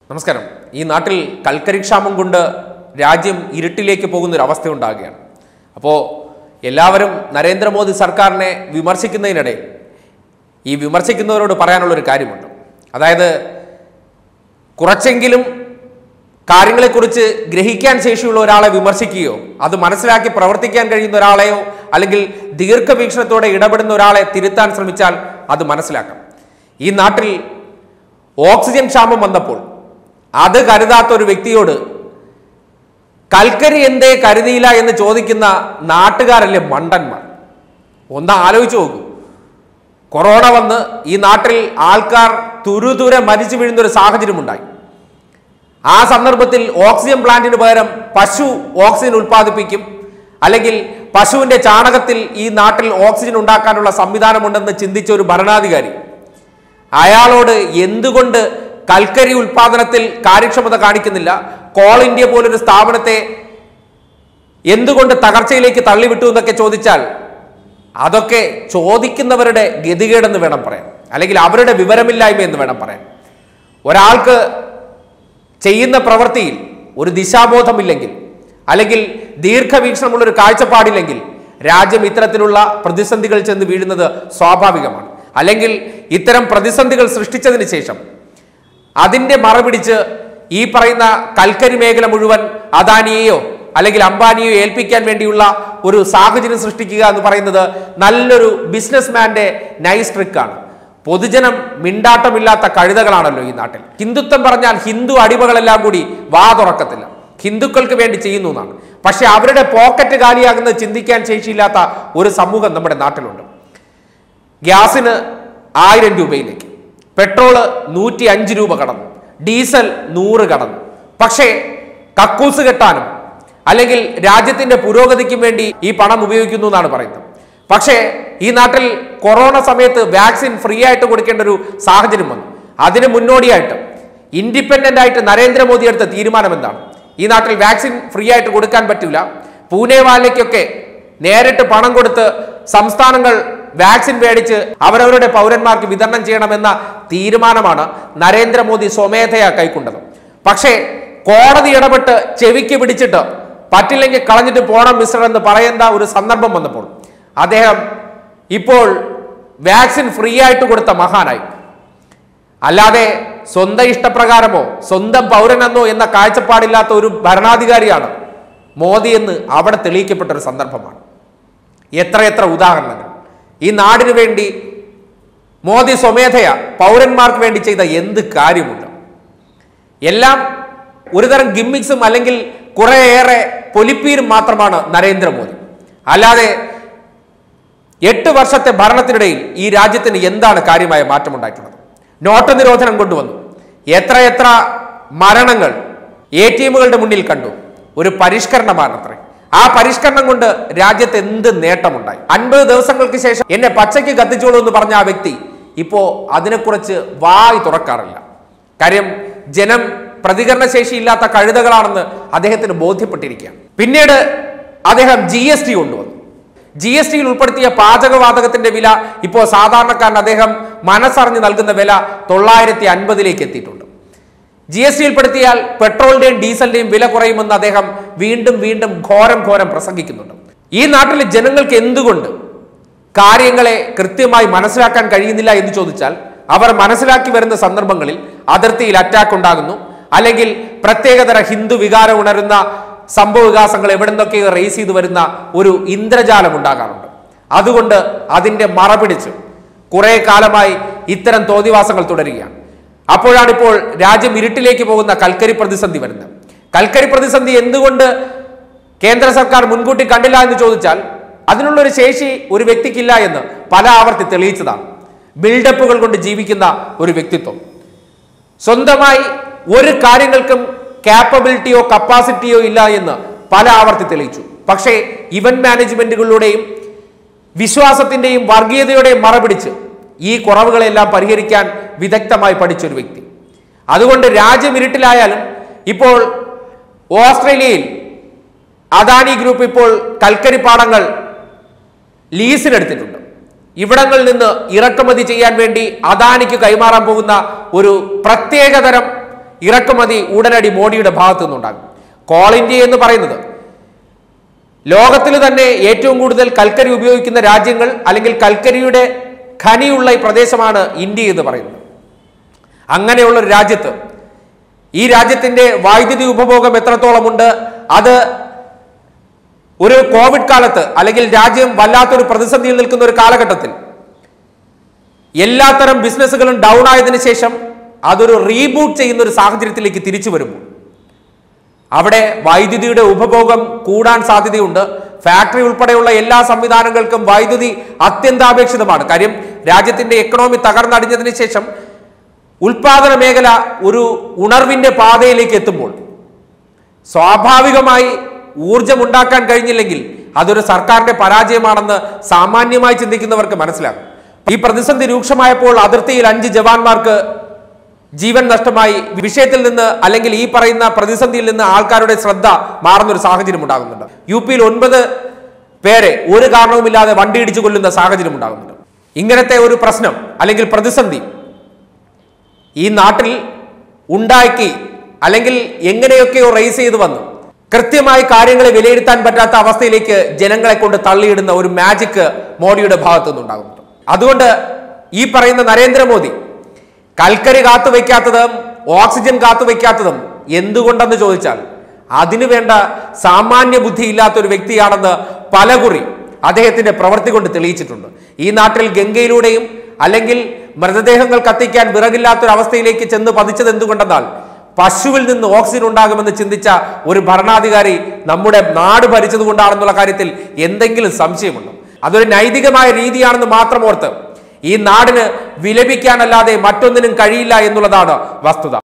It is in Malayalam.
നമസ്കാരം ഈ നാട്ടിൽ കൽക്കരി ക്ഷാമം കൊണ്ട് രാജ്യം ഇരുട്ടിലേക്ക് പോകുന്ന ഒരു അവസ്ഥ ഉണ്ടാകുകയാണ് അപ്പോൾ എല്ലാവരും നരേന്ദ്രമോദി സർക്കാരിനെ വിമർശിക്കുന്നതിനിടെ ഈ വിമർശിക്കുന്നവരോട് പറയാനുള്ളൊരു കാര്യമുണ്ട് അതായത് കുറച്ചെങ്കിലും കാര്യങ്ങളെക്കുറിച്ച് ഗ്രഹിക്കാൻ ശേഷിയുള്ള ഒരാളെ വിമർശിക്കുകയോ അത് മനസ്സിലാക്കി പ്രവർത്തിക്കാൻ കഴിയുന്ന ഒരാളെയോ അല്ലെങ്കിൽ ദീർഘവീക്ഷണത്തോടെ ഇടപെടുന്ന ഒരാളെ തിരുത്താൻ ശ്രമിച്ചാൽ അത് മനസ്സിലാക്കാം ഈ നാട്ടിൽ ഓക്സിജൻ ക്ഷാമം വന്നപ്പോൾ അത് കരുതാത്ത ഒരു വ്യക്തിയോട് കൽക്കരി എന്തേ കരുതിയില്ല എന്ന് ചോദിക്കുന്ന നാട്ടുകാരല്ലേ മണ്ടന്മാർ ഒന്ന് ആലോചിച്ച് നോക്കൂ കൊറോണ വന്ന് ഈ നാട്ടിൽ ആൾക്കാർ തുരുതുരെ മരിച്ചു വീഴുന്ന ഒരു സാഹചര്യമുണ്ടായി ആ സന്ദർഭത്തിൽ ഓക്സിജൻ പ്ലാന്റിന് പകരം പശു ഓക്സിജൻ ഉൽപ്പാദിപ്പിക്കും അല്ലെങ്കിൽ പശുവിന്റെ ചാണകത്തിൽ ഈ നാട്ടിൽ ഓക്സിജൻ ഉണ്ടാക്കാനുള്ള സംവിധാനമുണ്ടെന്ന് ചിന്തിച്ച ഒരു ഭരണാധികാരി അയാളോട് എന്തുകൊണ്ട് കൽക്കരി ഉൽപാദനത്തിൽ കാര്യക്ഷമത കാണിക്കുന്നില്ല കോൾ ഇന്ത്യ പോലൊരു സ്ഥാപനത്തെ എന്തുകൊണ്ട് തകർച്ചയിലേക്ക് തള്ളിവിട്ടു എന്നൊക്കെ ചോദിച്ചാൽ അതൊക്കെ ചോദിക്കുന്നവരുടെ ഗതികേടെന്ന് വേണം പറയാൻ അല്ലെങ്കിൽ അവരുടെ വിവരമില്ലായ്മ എന്ന് വേണം പറയാൻ ഒരാൾക്ക് ചെയ്യുന്ന പ്രവൃത്തിയിൽ ഒരു ദിശാബോധമില്ലെങ്കിൽ അല്ലെങ്കിൽ ദീർഘവീക്ഷണമുള്ള ഒരു കാഴ്ചപ്പാടില്ലെങ്കിൽ രാജ്യം ഇത്തരത്തിലുള്ള പ്രതിസന്ധികൾ ചെന്ന് വീഴുന്നത് സ്വാഭാവികമാണ് അല്ലെങ്കിൽ ഇത്തരം പ്രതിസന്ധികൾ സൃഷ്ടിച്ചതിന് ശേഷം അതിന്റെ മറപിടിച്ച് ഈ പറയുന്ന കൽക്കരി മേഖല മുഴുവൻ അദാനിയെയോ അല്ലെങ്കിൽ അംബാനിയോ ഏൽപ്പിക്കാൻ വേണ്ടിയുള്ള ഒരു സാഹചര്യം സൃഷ്ടിക്കുക എന്ന് പറയുന്നത് നല്ലൊരു ബിസിനസ്മാന്റെ നൈസ് ട്രിക്കാണ് പൊതുജനം മിണ്ടാട്ടമില്ലാത്ത കഴുതകളാണല്ലോ ഈ നാട്ടിൽ ഹിന്ദുത്വം പറഞ്ഞാൽ ഹിന്ദു അടിമകളെല്ലാം കൂടി വാ തുറക്കത്തില്ല ഹിന്ദുക്കൾക്ക് വേണ്ടി ചെയ്യുന്നു എന്നാണ് പക്ഷെ അവരുടെ പോക്കറ്റ് കാലിയാകുന്നത് ചിന്തിക്കാൻ ശേഷിയില്ലാത്ത ഒരു സമൂഹം നമ്മുടെ നാട്ടിലുണ്ട് ഗ്യാസിന് ആയിരം രൂപയിലേക്ക് പെട്രോള് നൂറ്റി അഞ്ച് രൂപ കടന്നു ഡീസൽ നൂറ് കടന്നു പക്ഷേ കക്കൂസ് കെട്ടാനും അല്ലെങ്കിൽ രാജ്യത്തിന്റെ പുരോഗതിക്കും വേണ്ടി ഈ പണം ഉപയോഗിക്കുന്നു എന്നാണ് പറയുന്നത് പക്ഷേ ഈ നാട്ടിൽ കൊറോണ സമയത്ത് വാക്സിൻ ഫ്രീ ആയിട്ട് കൊടുക്കേണ്ട ഒരു സാഹചര്യം വന്നു അതിന് മുന്നോടിയായിട്ട് ഇൻഡിപെൻഡന്റ് ആയിട്ട് നരേന്ദ്രമോദി എടുത്ത തീരുമാനം എന്താണ് ഈ നാട്ടിൽ വാക്സിൻ ഫ്രീ ആയിട്ട് കൊടുക്കാൻ പറ്റില്ല പൂനെ വാലിലേക്കൊക്കെ നേരിട്ട് പണം കൊടുത്ത് സംസ്ഥാനങ്ങൾ വാക്സിൻ മേടിച്ച് അവരവരുടെ പൗരന്മാർക്ക് വിതരണം ചെയ്യണമെന്ന തീരുമാനമാണ് നരേന്ദ്രമോദി സ്വമേധയാ കൈക്കൊണ്ടത് പക്ഷേ കോടതി ഇടപെട്ട് ചെവിക്ക് പിടിച്ചിട്ട് പറ്റില്ലെങ്കിൽ കളഞ്ഞിട്ട് പോണം മിസ്റ്റർ എന്ന് പറയേണ്ട ഒരു സന്ദർഭം വന്നപ്പോൾ അദ്ദേഹം ഇപ്പോൾ വാക്സിൻ ഫ്രീ ആയിട്ട് കൊടുത്ത മഹാനായി അല്ലാതെ സ്വന്തം ഇഷ്ടപ്രകാരമോ സ്വന്തം പൗരനെന്നോ എന്ന കാഴ്ചപ്പാടില്ലാത്ത ഒരു ഭരണാധികാരിയാണ് മോദി എന്ന് അവിടെ തെളിയിക്കപ്പെട്ട ഒരു സന്ദർഭമാണ് എത്രയെത്ര ഉദാഹരണങ്ങൾ ഈ നാടിനു വേണ്ടി മോദി സ്വമേധയ പൗരന്മാർക്ക് വേണ്ടി ചെയ്ത എന്ത് കാര്യമുണ്ട് എല്ലാം ഒരുതരം ഗിമ്മിക്സും അല്ലെങ്കിൽ കുറേയേറെ പൊലിപ്പീരും മാത്രമാണ് നരേന്ദ്രമോദി അല്ലാതെ എട്ട് വർഷത്തെ ഭരണത്തിനിടയിൽ ഈ രാജ്യത്തിന് എന്താണ് കാര്യമായ മാറ്റമുണ്ടായിട്ടുള്ളത് നോട്ട് നിരോധനം കൊണ്ടുവന്നു എത്രയെത്ര മരണങ്ങൾ എ ടി എമ്മുകളുടെ മുന്നിൽ കണ്ടു ഒരു പരിഷ്കരണമാണത്രേ ആ പരിഷ്കരണം കൊണ്ട് രാജ്യത്ത് എന്ത് നേട്ടമുണ്ടായി അൻപത് ദിവസങ്ങൾക്ക് ശേഷം എന്നെ പച്ചയ്ക്ക് കത്തിച്ചോളൂ എന്ന് പറഞ്ഞ ആ വ്യക്തി ഇപ്പോ അതിനെക്കുറിച്ച് വായി തുറക്കാറില്ല കാര്യം ജനം പ്രതികരണശേഷിയില്ലാത്ത കഴുതകളാണെന്ന് അദ്ദേഹത്തിന് ബോധ്യപ്പെട്ടിരിക്കുകയാണ് പിന്നീട് അദ്ദേഹം ജി എസ് ടി കൊണ്ടുവന്നു ജി എസ് ടിയിൽ ഉൾപ്പെടുത്തിയ പാചകവാതകത്തിന്റെ വില ഇപ്പോൾ സാധാരണക്കാരൻ അദ്ദേഹം മനസ്സറിഞ്ഞ് നൽകുന്ന വില തൊള്ളായിരത്തി അൻപതിലേക്ക് എത്തിയിട്ടുണ്ട് ജി എസ് ടി ഉൾപ്പെടുത്തിയാൽ പെട്രോളിന്റെയും ഡീസലിന്റെയും വില കുറയുമെന്ന് അദ്ദേഹം വീണ്ടും വീണ്ടും ഘോരം ഘോരം പ്രസംഗിക്കുന്നുണ്ട് ഈ നാട്ടിലെ ജനങ്ങൾക്ക് എന്തുകൊണ്ട് കാര്യങ്ങളെ കൃത്യമായി മനസ്സിലാക്കാൻ കഴിയുന്നില്ല എന്ന് ചോദിച്ചാൽ അവർ മനസ്സിലാക്കി വരുന്ന സന്ദർഭങ്ങളിൽ അതിർത്തിയിൽ അറ്റാക്ക് ഉണ്ടാകുന്നു അല്ലെങ്കിൽ പ്രത്യേകതര ഹിന്ദു വികാരം ഉണരുന്ന സംഭവ വികാസങ്ങൾ എവിടെ നിന്നൊക്കെയോ റേസ് ചെയ്തു വരുന്ന ഒരു ഇന്ദ്രജാലം ഉണ്ടാകാറുണ്ട് അതുകൊണ്ട് അതിന്റെ മറപിടിച്ച് കുറെ കാലമായി ഇത്തരം തോന്നിവാസങ്ങൾ തുടരുകയാണ് അപ്പോഴാണ് ഇപ്പോൾ രാജ്യം ഇരുട്ടിലേക്ക് പോകുന്ന കൽക്കരി പ്രതിസന്ധി വരുന്നത് കൽക്കരി പ്രതിസന്ധി എന്തുകൊണ്ട് കേന്ദ്ര സർക്കാർ മുൻകൂട്ടി കണ്ടില്ല എന്ന് ചോദിച്ചാൽ അതിനുള്ളൊരു ശേഷി ഒരു വ്യക്തിക്കില്ല എന്ന് പല ആവർത്തി തെളിയിച്ചതാണ് ബിൽഡപ്പുകൾ കൊണ്ട് ജീവിക്കുന്ന ഒരു വ്യക്തിത്വം സ്വന്തമായി ഒരു കാര്യങ്ങൾക്കും കാപ്പബിലിറ്റിയോ കപ്പാസിറ്റിയോ ഇല്ല എന്ന് പല ആവർത്തി തെളിയിച്ചു പക്ഷേ ഇവന്റ് മാനേജ്മെന്റുകളിലൂടെയും വിശ്വാസത്തിന്റെയും വർഗീയതയുടെയും മറപിടിച്ച് ഈ കുറവുകളെല്ലാം പരിഹരിക്കാൻ വിദഗ്ധമായി പഠിച്ചൊരു വ്യക്തി അതുകൊണ്ട് രാജ്യം ഇരുട്ടിലായാലും ഇപ്പോൾ ഓസ്ട്രേലിയയിൽ അദാനി ഗ്രൂപ്പ് ഇപ്പോൾ കൽക്കരി പാടങ്ങൾ ലീസിനെടുത്തിട്ടുണ്ട് ഇവിടങ്ങളിൽ നിന്ന് ഇറക്കുമതി ചെയ്യാൻ വേണ്ടി അദാനിക്ക് കൈമാറാൻ പോകുന്ന ഒരു പ്രത്യേകതരം ഇറക്കുമതി ഉടനടി മോഡിയുടെ ഭാഗത്തു നിന്നുണ്ടാകും കോൾ ഇന്ത്യ എന്ന് പറയുന്നത് ലോകത്തിൽ തന്നെ ഏറ്റവും കൂടുതൽ കൽക്കരി ഉപയോഗിക്കുന്ന രാജ്യങ്ങൾ അല്ലെങ്കിൽ കൽക്കരിയുടെ ഖനിയുള്ള ഈ പ്രദേശമാണ് ഇന്ത്യ എന്ന് പറയുന്നത് അങ്ങനെയുള്ള ഒരു രാജ്യത്ത് ഈ രാജ്യത്തിന്റെ വൈദ്യുതി ഉപഭോഗം എത്രത്തോളമുണ്ട് അത് ഒരു കോവിഡ് കാലത്ത് അല്ലെങ്കിൽ രാജ്യം വല്ലാത്തൊരു പ്രതിസന്ധിയിൽ നിൽക്കുന്ന ഒരു കാലഘട്ടത്തിൽ എല്ലാത്തരം ബിസിനസ്സുകളും ഡൗൺ ആയതിനു ശേഷം അതൊരു റീബൂട്ട് ചെയ്യുന്ന ഒരു സാഹചര്യത്തിലേക്ക് തിരിച്ചു വരുമ്പോൾ അവിടെ വൈദ്യുതിയുടെ ഉപഭോഗം കൂടാൻ സാധ്യതയുണ്ട് ഫാക്ടറി ഉൾപ്പെടെയുള്ള എല്ലാ സംവിധാനങ്ങൾക്കും വൈദ്യുതി അത്യന്താപേക്ഷിതമാണ് കാര്യം രാജ്യത്തിന്റെ എക്കണോമി തകർന്നടിഞ്ഞതിന് ശേഷം ഉൽപാദന മേഖല ഒരു ഉണർവിന്റെ പാതയിലേക്ക് എത്തുമ്പോൾ സ്വാഭാവികമായി ഊർജം ഉണ്ടാക്കാൻ കഴിഞ്ഞില്ലെങ്കിൽ അതൊരു സർക്കാരിന്റെ പരാജയമാണെന്ന് സാമാന്യമായി ചിന്തിക്കുന്നവർക്ക് മനസ്സിലാകും ഈ പ്രതിസന്ധി രൂക്ഷമായപ്പോൾ അതിർത്തിയിൽ അഞ്ച് ജവാന്മാർക്ക് ജീവൻ നഷ്ടമായി വിഷയത്തിൽ നിന്ന് അല്ലെങ്കിൽ ഈ പറയുന്ന പ്രതിസന്ധിയിൽ നിന്ന് ആൾക്കാരുടെ ശ്രദ്ധ മാറുന്ന ഒരു സാഹചര്യം ഉണ്ടാകുന്നുണ്ട് യു പിയിൽ ഒൻപത് പേരെ ഒരു കാരണവുമില്ലാതെ വണ്ടി ഇടിച്ചു കൊല്ലുന്ന സാഹചര്യം ഉണ്ടാകുന്നുണ്ട് ഇങ്ങനത്തെ ഒരു പ്രശ്നം അല്ലെങ്കിൽ പ്രതിസന്ധി ഈ നാട്ടിൽ ഉണ്ടാക്കി അല്ലെങ്കിൽ എങ്ങനെയൊക്കെയോ റേസ് ചെയ്ത് വന്നു കൃത്യമായി കാര്യങ്ങളെ വിലയിരുത്താൻ പറ്റാത്ത അവസ്ഥയിലേക്ക് ജനങ്ങളെ കൊണ്ട് തള്ളിയിടുന്ന ഒരു മാജിക് മോഡിയുടെ ഭാഗത്തു നിന്നുണ്ടാകുന്നുണ്ട് അതുകൊണ്ട് ഈ പറയുന്ന നരേന്ദ്രമോദി കൽക്കരി കാത്തുവെക്കാത്തതും ഓക്സിജൻ കാത്തുവെക്കാത്തതും എന്തുകൊണ്ടെന്ന് ചോദിച്ചാൽ അതിനു വേണ്ട സാമാന്യ ബുദ്ധി ഇല്ലാത്ത ഒരു വ്യക്തിയാണെന്ന് പലകുറി അദ്ദേഹത്തിന്റെ പ്രവൃത്തി കൊണ്ട് തെളിയിച്ചിട്ടുണ്ട് ഈ നാട്ടിൽ ഗംഗയിലൂടെയും അല്ലെങ്കിൽ മൃതദേഹങ്ങൾ കത്തിക്കാൻ വിറകില്ലാത്തൊരവസ്ഥയിലേക്ക് ചെന്ന് പതിച്ചത് എന്തുകൊണ്ടെന്നാൽ പശുവിൽ നിന്ന് ഓക്സിജൻ ഉണ്ടാകുമെന്ന് ചിന്തിച്ച ഒരു ഭരണാധികാരി നമ്മുടെ നാട് ഭരിച്ചത് കൊണ്ടാണെന്നുള്ള കാര്യത്തിൽ എന്തെങ്കിലും സംശയമുണ്ടോ അതൊരു നൈതികമായ രീതിയാണെന്ന് മാത്രം ഓർത്ത് ഈ നാടിന് വിലപിക്കാനല്ലാതെ മറ്റൊന്നിനും കഴിയില്ല എന്നുള്ളതാണ് വസ്തുത